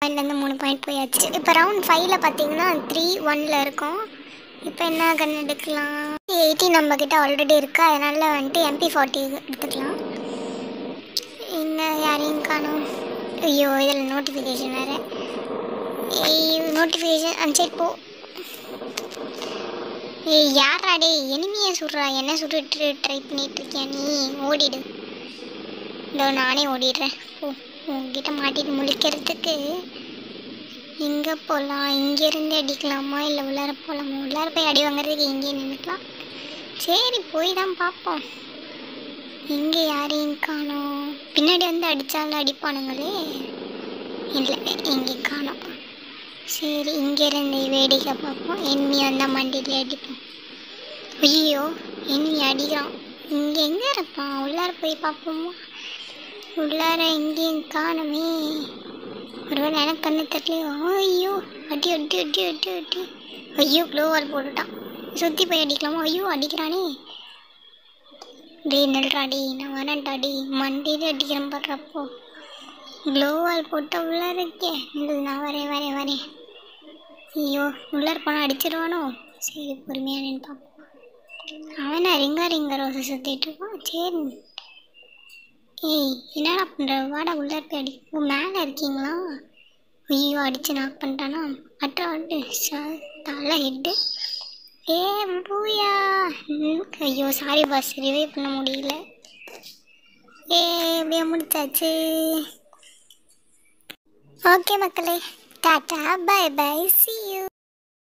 பாயிண்ட்லேருந்து மூணு பாயிண்ட் போயாச்சு இப்போ ரவுண்ட் ஃபைவ்ல பார்த்தீங்கன்னா த்ரீ ஒன்ல இருக்கும் இப்போ என்ன கன் எடுக்கலாம் எயிட்டி நம்ம கிட்ட ஆல்ரெடி இருக்கு அதனால வந்துட்டு எம்பி ஃபார்ட்டி எடுத்துக்கலாம் இன்னும் யாரையும் காணும் ஐயோ இதில் நோட்டிஃபிகேஷன் வேறு ஏய் நோட்டிஃபிகேஷன் அனுப்பிச்சிட்டு போ ஏய் யாரா டேய் எனிமியை சுடுறா என்ன சுட்டுட்டு ட்ரை பண்ணிட்டு இருக்கியா நீ ஓடிடு இதோ நானே ஓடிடுறேன் ஓ உங்ககிட்ட மாட்டிட்டு முழிக்கிறதுக்கு எங்கே போகலாம் இங்கேருந்து அடிக்கலாமா இல்லை உள்ளார போகலாமா உள்ளார போய் அடி வாங்குறதுக்கு இங்கேயே நின்றுக்கலாம் சரி போய் தான் பார்ப்போம் இங்கே யாரையும் காணோம் பின்னாடி வந்து அடித்தாலும் அடிப்பானுங்களே இல்லை இங்கே காணோம் சரி இங்கேருந்து வேடிக்கை பார்ப்போம் எண்ணி வந்தால் மண்டியில் அடிப்போம் ஐயோ எண்ணி அடிக்கிறான் இங்கே எங்கே இருப்பான் உள்ளார போய் பார்ப்போமா உள்ளார எங்கேயும் காணுமே ஒருவேளை எனக்கு கண்ணு தெரியலையோ ஐயோ அடி அடி அடி அடி அடி ஐயோ க்ளோவால் போட்டுட்டான் சுற்றி போய் அடிக்கலாமா ஐயோ அடிக்கிறானே டேய் நில்றாடி நான் வரேன்டாடி மண்டியில் அடிக்கிறேன் பாடுறப்போ க்ளோவால் போட்ட உள்ள இருக்கே நில்லு நான் வரேன் வரேன் வரேன் ஐயோ உள்ளார போனால் அடிச்சிருவானோ சரி பொறுமையாக நின்று பார்ப்போம் அவனை ரிங்கா ரிங்க ரோஸை சுற்றிட்டு இருக்கான் சரி ஏய் என்னடா பண்ணுற வாடா உள்ளார போய் அடி ஓ மேலே இருக்கீங்களா ஐயோ அடித்து நாக் பண்ணிட்டானா அட்ரா அட்டு தலை ஹெட்டு ஏ பூயா ம், ஐயோ சாரி பாஸ் ரிவைவ் பண்ண முடியல ஏ எப்படியா முடிச்சாச்சு ஓகே மக்களே tata bye bye see you